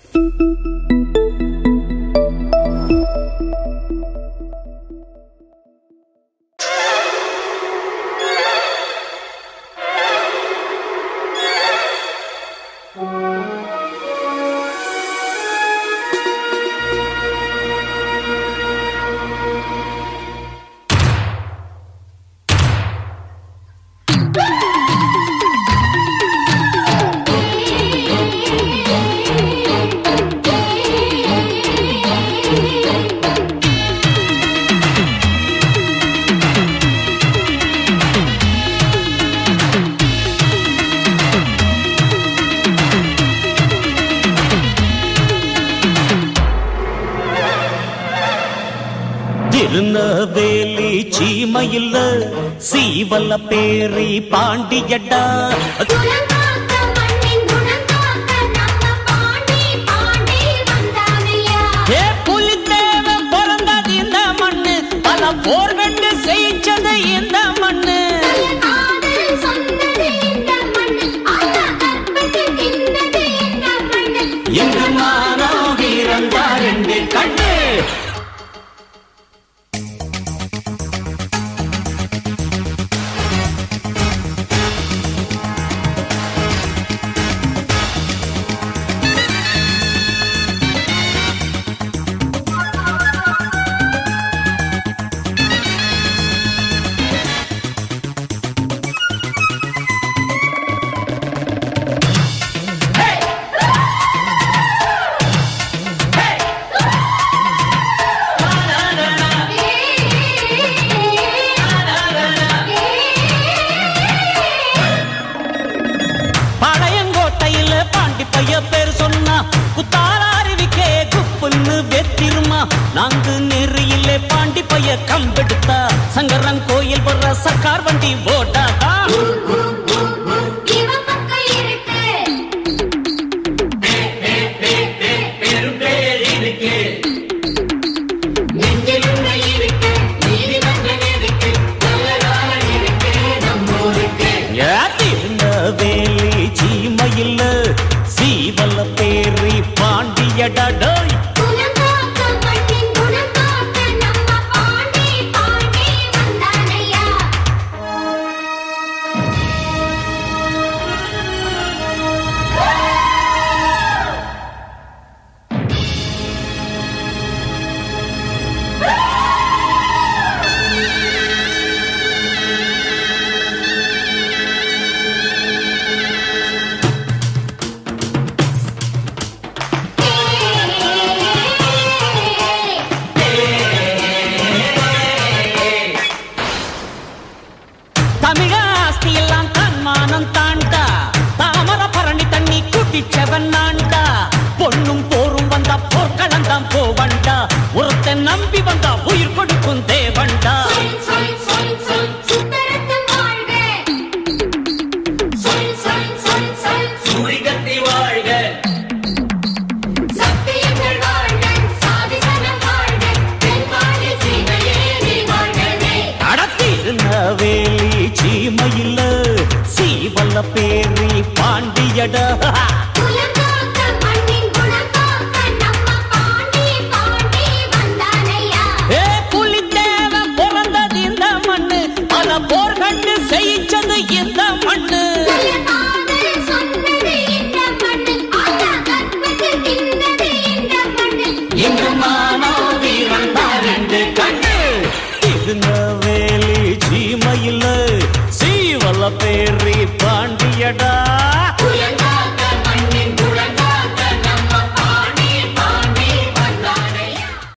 திருநவேலி சீமையில் சீவல பேரி பாண்டியடா குலங்காக்க மண்ணின் குணங்காக்க நம்ம பாண்டி பாண்டி வந்தானையா ஏ புலித்தேவ பிறந்தது இந்த மண்ணு பல போர் கண்டு செய்ச்சது இந்த மண்ணு காதல் சொன்னது இந்த மண்ணு ஆனா கற்பத்து தின்னது இந்த மண்ணு எங்கு மானோ வீரந்தா ரெண்டு கண்ணு பழையங்கோட்டையில பாண்டி பைய பேர் சொன்னா குத்தால அருவிக்கே குப்புன்னு வெத்திருமா நாங்கு நெறியிலே பாண்டி பைய கம்பெடுத்தா சங்கரன் கோயில் வர்ற சர்க்கார் வண்டி ஓட்டாதா இவன் பக்கம் இருக்கு நெஞ்சிலுள்ள இருக்கு நீதிமன்றம் இருக்கு நல்லதான இருக்கு நம்மூருக்கு திருநவேலி சீமையில் சீவல பேரி பாண்டியடோய் குலங்காக்க மண்ணின் குணங்காக்க நம்ம பாண்டி பாண்டி வந்தானையா தமிழ ஆஸ்தி எல்லாம் தன்மானம் தாண்டா தாமர பரணி தண்ணி குட்டிச்சவன் நான்டா பொண்ணும் போரும் வந்தா போர்க்களந்தான் போவண்டா ஒருத்தன் நம்பி வந்தா உயிர் கொடுக்கும் தேவண்டா சொல் சொல் சொல் சொல் சுத்தரத்தம் வாழ்க சொல் சொல் சொல் சொல் சூரிகத்தி வாழ்க சத்தியங்கள் வாழ்க சாதிசனம் வாழ்க தென்பாண்டி சீமையே நீ வாழ்கவே அடத்திருநவேலி சீமையில் சீவல பேரி பாண்டியடா குலங்காக்க மண்ணின் குணங்காக்க நம்ம பாண்டி பாண்டி வந்தானையா ஏ புலித்தேவன் பிறந்தது இந்த மண்ணு பல போர் கண்டு செய்ச்சது இந்த மண்ணு காதல் சொன்னது இந்த மண்ணு ஆனா கற்பத்து தின்னது இந்த மண்ணு இங்கு மானோ வீரன் ரெண்டு கண்ணு திருநவேலி சீமையில் சீவல பேரி பாண்டியடா